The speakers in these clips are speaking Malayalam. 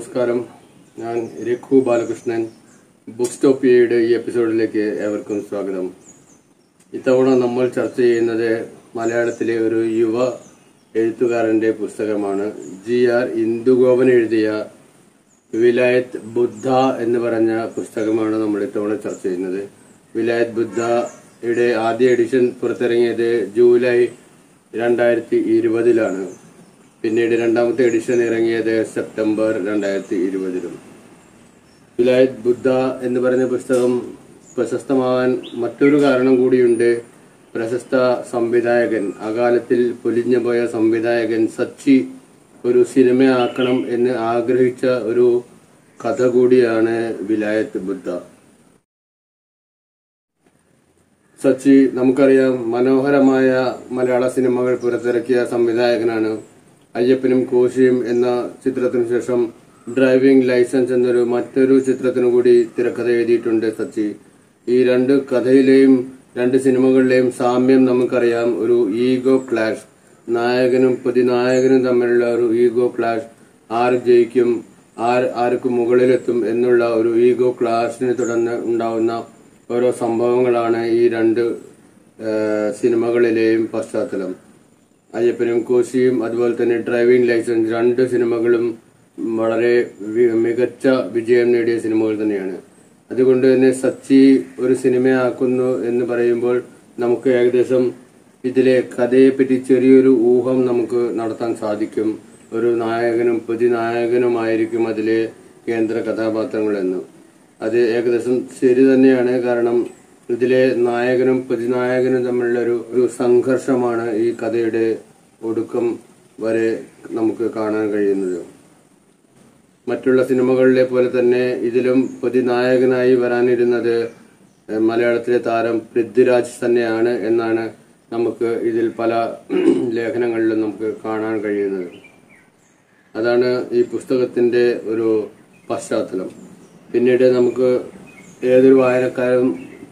നമസ്കാരം ഞാൻ രഘു ബാലകൃഷ്ണൻ ബുക്ക് സ്റ്റോപ്പിയയുടെ ഈ എപ്പിസോഡിലേക്ക് ഏവർക്കും സ്വാഗതം ഇത്തവണ നമ്മൾ ചർച്ച ചെയ്യുന്നത് മലയാളത്തിലെ ഒരു യുവ എഴുത്തുകാരന്റെ പുസ്തകമാണ് ജി ആർ ഇന്ദുഗോപൻ എഴുതിയ വിലായത്ത് ബുദ്ധ എന്ന് പറഞ്ഞ പുസ്തകമാണ് നമ്മൾ ഇത്തവണ ചർച്ച ചെയ്യുന്നത് വിലായത്ത് ബുദ്ധയുടെ ആദ്യ എഡിഷൻ പുറത്തിറങ്ങിയത് ജൂലൈ രണ്ടായിരത്തി ഇരുപതിലാണ് പിന്നീട് രണ്ടാമത്തെ എഡിഷൻ ഇറങ്ങിയത് സെപ്റ്റംബർ രണ്ടായിരത്തി ഇരുപതിലും വിലായത് ബുദ്ധ എന്ന് പറഞ്ഞ പുസ്തകം പ്രശസ്തമാവാൻ മറ്റൊരു കാരണം കൂടിയുണ്ട് പ്രശസ്ത സംവിധായകൻ അകാലത്തിൽ പൊലിഞ്ഞുപോയ സംവിധായകൻ സച്ചി ഒരു സിനിമയാക്കണം എന്ന് ആഗ്രഹിച്ച ഒരു കഥ കൂടിയാണ് വിലായത്ത് ബുദ്ധ സച്ചി നമുക്കറിയാം മനോഹരമായ മലയാള സിനിമകൾ പുറത്തിറക്കിയ സംവിധായകനാണ് അയ്യപ്പനും കോശിയും എന്ന ചിത്രത്തിനു ശേഷം ഡ്രൈവിംഗ് ലൈസൻസ് എന്നൊരു മറ്റൊരു ചിത്രത്തിനു കൂടി തിരക്കഥ എഴുതിയിട്ടുണ്ട് സച്ചി ഈ രണ്ട് കഥയിലെയും രണ്ട് സിനിമകളിലെയും സാമ്യം നമുക്കറിയാം ഒരു ഈഗോ ക്ലാഷ് നായകനും പ്രതിനായകനും തമ്മിലുള്ള ഒരു ഈഗോ ക്ലാഷ് ആര് ജയിക്കും ആർ ആർക്ക് മുകളിലെത്തും എന്നുള്ള ഒരു ഈഗോ ക്ലാഷിനെ തുടർന്ന് ഉണ്ടാവുന്ന ഓരോ സംഭവങ്ങളാണ് ഈ രണ്ട് ആ, സിനിമകളിലെയും പശ്ചാത്തലം അയ്യപ്പനും കോശിയും അതുപോലെ തന്നെ ഡ്രൈവിംഗ് ലൈസൻസ് രണ്ട് സിനിമകളും വളരെ വി- മികച്ച വിജയം നേടിയ സിനിമകൾ തന്നെയാണ് അതുകൊണ്ട് തന്നെ സച്ചി ഒരു സിനിമയാക്കുന്നു എന്ന് പറയുമ്പോൾ നമുക്ക് ഏകദേശം ഇതിലെ കഥയെപ്പറ്റി ചെറിയൊരു ഊഹം നമുക്ക് നടത്താൻ സാധിക്കും ഒരു നായകനും പ്രതിനായകനുമായിരിക്കും അതിലെ കേന്ദ്ര കഥാപാത്രങ്ങളെന്ന് അത് ഏകദേശം ശരി തന്നെയാണ് കാരണം ഇതിലെ നായകനും പ്രതിനായകനും തമ്മിലുള്ള ഒരു ഒരു സംഘർഷമാണ് ഈ കഥയുടെ ഒടുക്കം വരെ നമുക്ക് കാണാൻ കഴിയുന്നത് മറ്റുള്ള സിനിമകളിലെ പോലെ തന്നെ ഇതിലും പ്രതിനായകനായി വരാനിരുന്നത് ഏഹ്, മലയാളത്തിലെ താരം പൃഥ്വിരാജ് തന്നെയാണ് എന്നാണ് നമുക്ക് ഇതിൽ പല ലേഖനങ്ങളിലും നമുക്ക് കാണാൻ കഴിയുന്നത് അതാണ് ഈ പുസ്തകത്തിന്റെ ഒരു പശ്ചാത്തലം പിന്നീട് നമുക്ക് ഏതൊരു വായനക്കാരും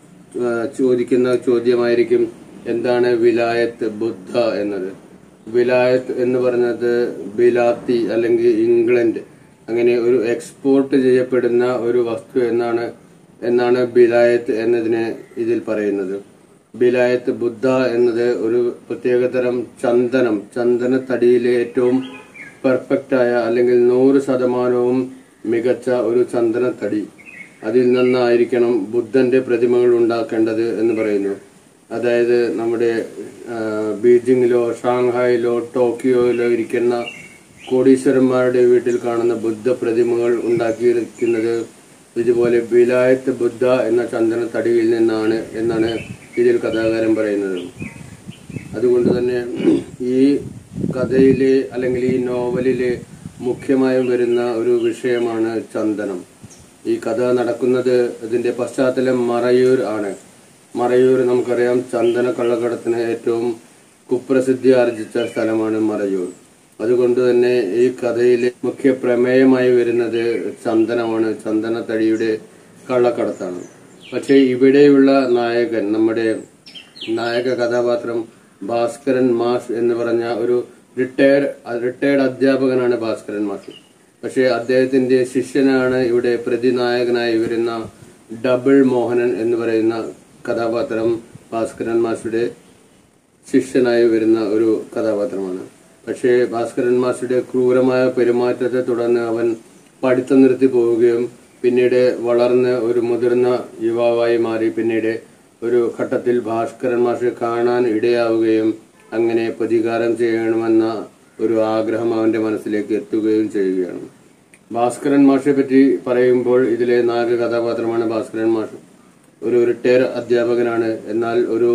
ആ, ചോദിക്കുന്ന ചോദ്യമായിരിക്കും എന്താണ് വിലായത്ത് ബുദ്ധ എന്നത് വിലായത്ത് എന്ന് പറഞ്ഞത് ബിലാത്തി അല്ലെങ്കിൽ ഇംഗ്ലണ്ട് അങ്ങനെ ഒരു എക്സ്പോർട്ട് ചെയ്യപ്പെടുന്ന ഒരു വസ്തു എന്നാണ് എന്നാണ് ബിലായത്ത് എന്നതിനെ ഇതിൽ പറയുന്നത് ബിലായത്ത് ബുദ്ധ എന്നത് ഒരു പ്രത്യേകതരം ചന്ദനം ചന്ദനത്തടിയിലെ ഏറ്റവും പെർഫെക്റ്റ് ആയ അല്ലെങ്കിൽ നൂറ് ശതമാനവും മികച്ച ഒരു ചന്ദനത്തടി അതിൽ നിന്നായിരിക്കണം ബുദ്ധന്റെ പ്രതിമകൾ ഉണ്ടാക്കേണ്ടത് എന്ന് പറയുന്നു അതായത് നമ്മുടെ ആ, ബീജിങ്ങിലോ ഷാങ്ഹായിലോ ടോക്കിയോയിലോ ഇരിക്കുന്ന കോടീശ്വരന്മാരുടെ വീട്ടിൽ കാണുന്ന ബുദ്ധ പ്രതിമകൾ ഉണ്ടാക്കിയിരിക്കുന്നത് ഇതുപോലെ വിലായത്ത് ബുദ്ധ എന്ന ചന്ദനത്തടിയിൽ നിന്നാണ് എന്നാണ് ഇതിൽ കഥാകാരൻ പറയുന്നത് അതുകൊണ്ട് തന്നെ ഈ കഥയിലെ അല്ലെങ്കിൽ ഈ നോവലിലെ മുഖ്യമായും വരുന്ന ഒരു വിഷയമാണ് ചന്ദനം ഈ കഥ നടക്കുന്നത് ഇതിന്റെ പശ്ചാത്തലം മറയൂർ ആണ് മറയൂർ നമുക്കറിയാം ചന്ദന കള്ളക്കടത്തിന് ഏറ്റവും കുപ്രസിദ്ധി ആർജിച്ച സ്ഥലമാണ് മറയൂർ അതുകൊണ്ട് തന്നെ ഈ കഥയിലെ മുഖ്യ പ്രമേയമായി വരുന്നത് ചന്ദനമാണ് ചന്ദനത്തടിയുടെ കള്ളക്കടത്താണ് പക്ഷേ ഇവിടെയുള്ള നായകൻ നമ്മുടെ നായക കഥാപാത്രം ഭാസ്കരൻ മാഷ് എന്ന് പറഞ്ഞ ഒരു റിട്ടയർ റിട്ടയർഡ് അധ്യാപകനാണ് ഭാസ്കരൻ മാഷ് പക്ഷേ അദ്ദേഹത്തിന്റെ ശിഷ്യനാണ് ഇവിടെ പ്രതിനായകനായി വരുന്ന ഡബിൾ മോഹനൻ എന്ന് പറയുന്ന കഥാപാത്രം ഭാസ്കരൻ മാഷുടെ ശിഷ്യനായി വരുന്ന ഒരു കഥാപാത്രമാണ് പക്ഷേ ഭാസ്കരൻ മാസ്റ്ററുടെ ക്രൂരമായ പെരുമാറ്റത്തെ തുടർന്ന് അവൻ പഠിത്തം നിർത്തി പോവുകയും പിന്നീട് വളർന്ന് ഒരു മുതിർന്ന യുവാവായി മാറി പിന്നീട് ഒരു ഘട്ടത്തിൽ ഭാസ്കരൻ മാഷെ കാണാൻ ഇടയാവുകയും അങ്ങനെ പ്രതികാരം ചെയ്യണമെന്ന ഒരു ആഗ്രഹം അവന്റെ മനസ്സിലേക്ക് എത്തുകയും ചെയ്യുകയാണ് ഭാസ്കരൻ മാഷെ പറ്റി പറയുമ്പോൾ ഇതിലെ നായക കഥാപാത്രമാണ് ഭാസ്കരൻ മാഷ് ഒരു റിട്ടയർ അധ്യാപകനാണ് എന്നാൽ ഒരു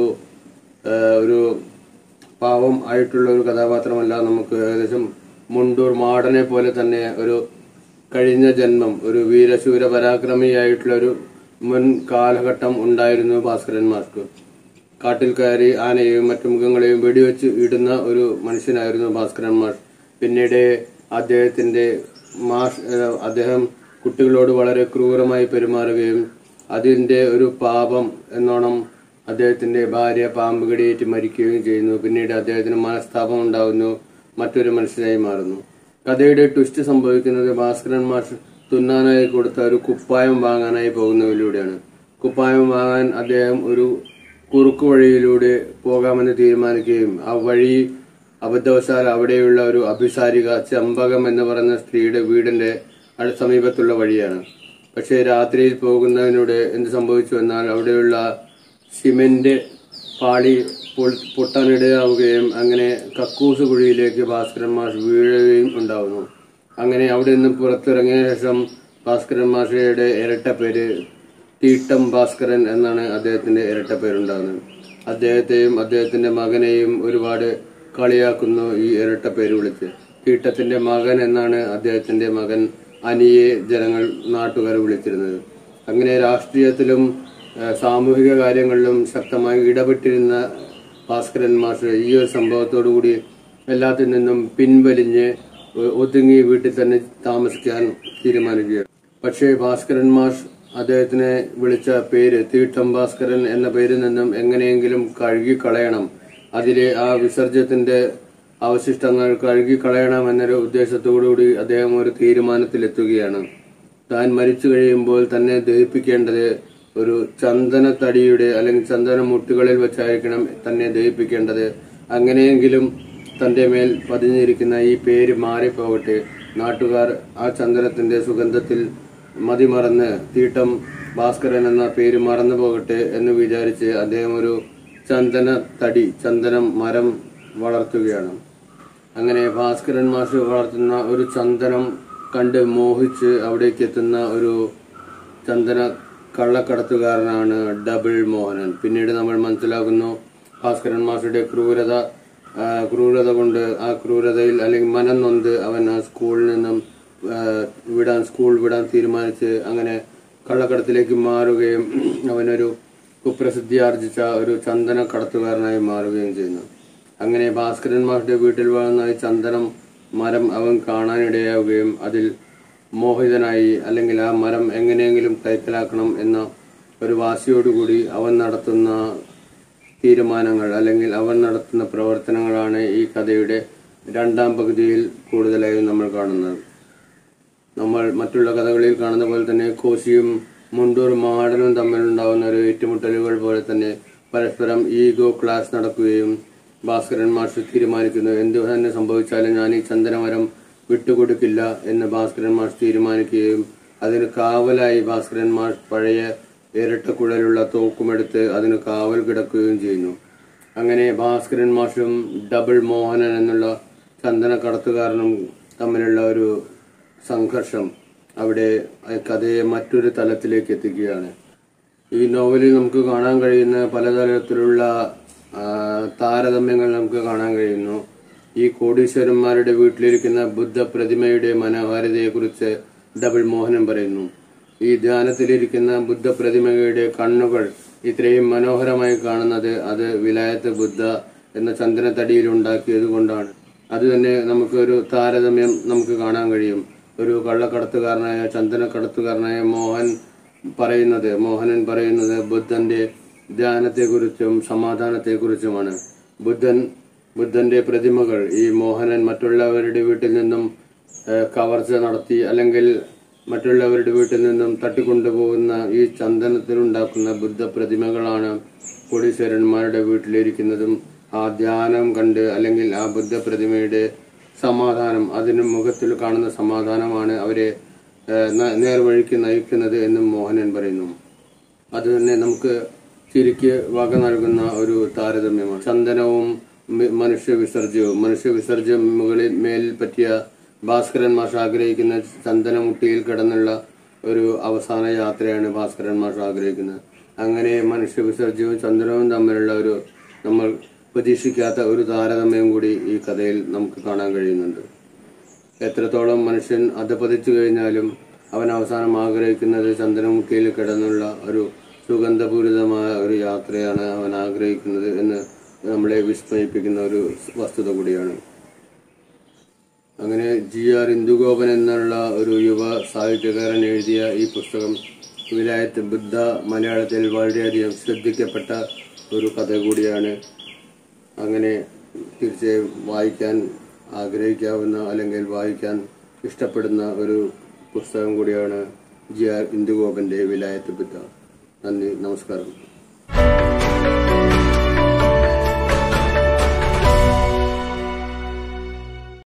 ആ, ഒരു പാവം ആയിട്ടുള്ള ഒരു കഥാപാത്രമല്ല നമുക്ക് ഏകദേശം മുണ്ടൂർ മാടനെ പോലെ തന്നെ ഒരു കഴിഞ്ഞ ജന്മം ഒരു വീരശൂര പരാക്രമിയായിട്ടുള്ള ഒരു മുൻ കാലഘട്ടം ഉണ്ടായിരുന്നു ഭാസ്കരൻ മാസ്ക് കാട്ടിൽ കയറി ആനയെയും മറ്റു മൃഗങ്ങളെയും വെടിവെച്ച് ഇടുന്ന ഒരു മനുഷ്യനായിരുന്നു ഭാസ്കരൻ മാഷ് പിന്നീട് അദ്ദേഹത്തിന്റെ മാഷ് ഏഹ്, അദ്ദേഹം കുട്ടികളോട് വളരെ ക്രൂരമായി പെരുമാറുകയും അതിന്റെ ഒരു പാപം എന്നോണം അദ്ദേഹത്തിന്റെ ഭാര്യ പാമ്പ് കടിയേറ്റ് മരിക്കുകയും ചെയ്യുന്നു പിന്നീട് അദ്ദേഹത്തിന് മനസ്താപം ഉണ്ടാകുന്നു മറ്റൊരു മനുഷ്യനായി മാറുന്നു കഥയുടെ ട്വിസ്റ്റ് സംഭവിക്കുന്നത് ഭാസ്കരൻ മാഷ് തുന്നാനായി കൊടുത്ത ഒരു കുപ്പായം വാങ്ങാനായി പോകുന്നതിലൂടെയാണ് കുപ്പായം വാങ്ങാൻ അദ്ദേഹം ഒരു കുറുക്കു വഴിയിലൂടെ പോകാമെന്ന് തീരുമാനിക്കുകയും ആ വഴി അബദ്ധവശാൽ അവിടെയുള്ള ഒരു അഭിസാരിക ചമ്പകം എന്ന് പറയുന്ന സ്ത്രീയുടെ വീടിന്റെ അടു സമീപത്തുള്ള വഴിയാണ് പക്ഷേ രാത്രിയിൽ പോകുന്നതിനൂടെ എന്ത് സംഭവിച്ചു എന്നാൽ അവിടെയുള്ള സിമെന്റ് പാളി പൊൾ- പൊട്ടാനിടയാവുകയും അങ്ങനെ കക്കൂസ് കുഴിയിലേക്ക് ഭാസ്കരൻ മാഷ് വീഴുകയും ഉണ്ടാവുന്നു അങ്ങനെ അവിടെ നിന്ന് പുറത്തിറങ്ങിയ ശേഷം ഭാസ്കരൻ മാഷയുടെ ഇരട്ട പേര് തീട്ടം ഭാസ്കരൻ എന്നാണ് അദ്ദേഹത്തിന്റെ ഇരട്ട പേരുണ്ടാകുന്നത് അദ്ദേഹത്തെയും അദ്ദേഹത്തിന്റെ മകനെയും ഒരുപാട് കളിയാക്കുന്നു ഈ ഇരട്ട പേര് വിളിച്ച് തീട്ടത്തിന്റെ മകൻ എന്നാണ് അദ്ദേഹത്തിന്റെ മകൻ അനിയെ ജനങ്ങൾ നാട്ടുകാർ വിളിച്ചിരുന്നത് അങ്ങനെ രാഷ്ട്രീയത്തിലും ആ, സാമൂഹിക കാര്യങ്ങളിലും ശക്തമായി ഇടപെട്ടിരുന്ന ഭാസ്കരൻ മാഷ് ഈ ഒരു സംഭവത്തോടുകൂടി എല്ലാത്തിൽ നിന്നും പിൻവലിഞ്ഞ് ഒ- ഒതുങ്ങി വീട്ടിൽ തന്നെ താമസിക്കാൻ തീരുമാനിക്കുകയാണ് പക്ഷേ ഭാസ്കരൻ മാഷ് അദ്ദേഹത്തിനെ വിളിച്ച പേര് തീട്ടം ഭാസ്കരൻ എന്ന പേരിൽ നിന്നും എങ്ങനെയെങ്കിലും കഴുകി കളയണം അതിലെ ആ വിസർജ്യത്തിന്റെ അവശിഷ്ടങ്ങൾ കഴുകി കളയണം എന്നൊരു ഉദ്ദേശത്തോടുകൂടി അദ്ദേഹം ഒരു തീരുമാനത്തിലെത്തുകയാണ് താൻ മരിച്ചു കഴിയുമ്പോൾ തന്നെ ദഹിപ്പിക്കേണ്ടത് ഒരു ചന്ദന തടിയുടെ അല്ലെങ്കിൽ ചന്ദന മുട്ടുകളിൽ വെച്ചായിരിക്കണം തന്നെ ദഹിപ്പിക്കേണ്ടത് അങ്ങനെയെങ്കിലും തന്റെ മേൽ പതിഞ്ഞിരിക്കുന്ന ഈ പേര് മാറിപ്പോകട്ടെ നാട്ടുകാർ ആ ചന്ദനത്തിന്റെ സുഗന്ധത്തിൽ മതിമറന്ന് തീട്ടം ഭാസ്കരൻ എന്ന പേര് മറന്നു പോകട്ടെ എന്ന് വിചാരിച്ച് അദ്ദേഹം ഒരു ചന്ദന തടി ചന്ദനം മരം വളർത്തുകയാണ് അങ്ങനെ ഭാസ്കരൻ മാഷ് വളർത്തുന്ന ഒരു ചന്ദനം കണ്ട് മോഹിച്ച് അവിടേക്ക് എത്തുന്ന ഒരു ചന്ദന കള്ളക്കടത്തുകാരനാണ് ഡബിൾ മോഹനൻ പിന്നീട് നമ്മൾ മനസ്സിലാക്കുന്നു ഭാസ്കരൻ മാഷയുടെ ക്രൂരത ആ, ക്രൂരത കൊണ്ട് ആ ക്രൂരതയിൽ അല്ലെങ്കിൽ മനം നൊന്ത് അവൻ ആ സ്കൂളിൽ നിന്നും ആ, വിടാൻ സ്കൂൾ വിടാൻ തീരുമാനിച്ച് അങ്ങനെ കള്ളക്കടത്തിലേക്ക് മാറുകയും അവനൊരു കുപ്രസിദ്ധി ആർജിച്ച ഒരു ചന്ദന കടത്തുകാരനായി മാറുകയും ചെയ്യുന്നു അങ്ങനെ ഭാസ്കരൻ മാഷിന്റെ വീട്ടിൽ വളർന്ന ഈ ചന്ദനം മരം അവൻ കാണാനിടയാവുകയും അതിൽ മോഹിതനായി അല്ലെങ്കിൽ ആ മരം എങ്ങനെയെങ്കിലും കൈക്കലാക്കണം എന്ന ഒരു വാശിയോടുകൂടി അവൻ നടത്തുന്ന തീരുമാനങ്ങൾ അല്ലെങ്കിൽ അവൻ നടത്തുന്ന പ്രവർത്തനങ്ങളാണ് ഈ കഥയുടെ രണ്ടാം പകുതിയിൽ കൂടുതലായും നമ്മൾ കാണുന്നത് നമ്മൾ മറ്റുള്ള കഥകളിൽ കാണുന്ന പോലെ തന്നെ കോശിയും മുണ്ടൂർ മാടനും തമ്മിലുണ്ടാവുന്ന ഒരു ഏറ്റുമുട്ടലുകൾ പോലെ തന്നെ പരസ്പരം ഈഗോ ക്ലാസ് നടക്കുകയും ഭാസ്കരൻ മാഷ് തീരുമാനിക്കുന്നു എന്തു തന്നെ സംഭവിച്ചാലും ഞാൻ ഈ ചന്ദനമരം വിട്ടുകൊടുക്കില്ല എന്ന് ഭാസ്കരൻ മാഷ് തീരുമാനിക്കുകയും അതിന് കാവലായി ഭാസ്കരൻ മാഷ് പഴയ ഇരട്ടക്കുഴലുള്ള തോക്കുമെടുത്ത് അതിന് കാവൽ കിടക്കുകയും ചെയ്യുന്നു അങ്ങനെ ഭാസ്കരൻ മാഷും ഡബിൾ മോഹനൻ എന്നുള്ള ചന്ദന കടത്തുകാരനും തമ്മിലുള്ള ഒരു സംഘർഷം അവിടെ ആ കഥയെ മറ്റൊരു തലത്തിലേക്ക് എത്തിക്കുകയാണ് ഈ നോവലിൽ നമുക്ക് കാണാൻ കഴിയുന്ന പലതരത്തിലുള്ള ആ, താരതമ്യങ്ങൾ നമുക്ക് കാണാൻ കഴിയുന്നു ഈ കോടീശ്വരന്മാരുടെ വീട്ടിലിരിക്കുന്ന ബുദ്ധ പ്രതിമയുടെ മനോഹാരിതയെക്കുറിച്ച് ഡബിൾ മോഹനൻ പറയുന്നു ഈ ധ്യാനത്തിലിരിക്കുന്ന ബുദ്ധ പ്രതിമയുടെ കണ്ണുകൾ ഇത്രയും മനോഹരമായി കാണുന്നത് അത് വിലായത്ത് ബുദ്ധ എന്ന ചന്ദനത്തടിയിൽ ഉണ്ടാക്കിയത് കൊണ്ടാണ് അത് തന്നെ നമുക്ക് ഒരു താരതമ്യം നമുക്ക് കാണാൻ കഴിയും ഒരു കള്ളക്കടത്തുകാരനായ ചന്ദന കടത്തുകാരനായ മോഹൻ പറയുന്നത് മോഹനൻ പറയുന്നത് ബുദ്ധന്റെ ധ്യാനത്തെക്കുറിച്ചും സമാധാനത്തെക്കുറിച്ചുമാണ് ബുദ്ധൻ ബുദ്ധന്റെ പ്രതിമകൾ ഈ മോഹനൻ മറ്റുള്ളവരുടെ വീട്ടിൽ നിന്നും ഏഹ്, കവർച്ച നടത്തി അല്ലെങ്കിൽ മറ്റുള്ളവരുടെ വീട്ടിൽ നിന്നും തട്ടിക്കൊണ്ടുപോകുന്ന ഈ ചന്ദനത്തിലുണ്ടാക്കുന്ന ബുദ്ധ പ്രതിമകളാണ് കോടീശ്വരന്മാരുടെ വീട്ടിലിരിക്കുന്നതും ആ ധ്യാനം കണ്ട് അല്ലെങ്കിൽ ആ ബുദ്ധ പ്രതിമയുടെ സമാധാനം അതിന് മുഖത്തിൽ കാണുന്ന സമാധാനമാണ് അവരെ ഏഹ്, ന- നേർവഴിക്ക് നയിക്കുന്നത് എന്നും മോഹനൻ പറയുന്നു അത് തന്നെ നമുക്ക് ചിരിക്ക് വക നൽകുന്ന ഒരു താരതമ്യമാണ് ചന്ദനവും മി- മനുഷ്യ വിസർജ്യവും മനുഷ്യ വിസർജ്യം മുകളിൽ മേലിൽ പറ്റിയ ഭാസ്കരൻ മാഷ് ആഗ്രഹിക്കുന്ന ചന്ദനമുട്ടിയിൽ കിടന്നുള്ള ഒരു അവസാന യാത്രയാണ് ഭാസ്കരൻ മാഷ് ആഗ്രഹിക്കുന്നത് അങ്ങനെ മനുഷ്യ വിസർജ്യവും ചന്ദനവും തമ്മിലുള്ള ഒരു നമ്മൾ പ്രതീക്ഷിക്കാത്ത ഒരു താരതമ്യം കൂടി ഈ കഥയിൽ നമുക്ക് കാണാൻ കഴിയുന്നുണ്ട് എത്രത്തോളം മനുഷ്യൻ അധപതിച്ചു കഴിഞ്ഞാലും അവൻ അവസാനം ആഗ്രഹിക്കുന്നത് ചന്ദനമുട്ടിയിൽ കിടന്നുള്ള ഒരു സുഗന്ധപൂരിതമായ ഒരു യാത്രയാണ് അവൻ ആഗ്രഹിക്കുന്നത് എന്ന് നമ്മളെ വിസ്മയിപ്പിക്കുന്ന ഒരു വസ്തുത കൂടിയാണ് അങ്ങനെ ജി ആർ ഇന്ദുഗോപൻ എന്നുള്ള ഒരു യുവ സാഹിത്യകാരൻ എഴുതിയ ഈ പുസ്തകം വിലായത്ത് ബുദ്ധ മലയാളത്തിൽ വളരെയധികം ശ്രദ്ധിക്കപ്പെട്ട ഒരു കഥ കൂടിയാണ് അങ്ങനെ തീർച്ചയായും വായിക്കാൻ ആഗ്രഹിക്കാവുന്ന അല്ലെങ്കിൽ വായിക്കാൻ ഇഷ്ടപ്പെടുന്ന ഒരു പുസ്തകം കൂടിയാണ് ജി ആർ ഇന്ദുഗോപന്റെ വിലായത്ത് പിത്ത നന്ദി നമസ്കാരം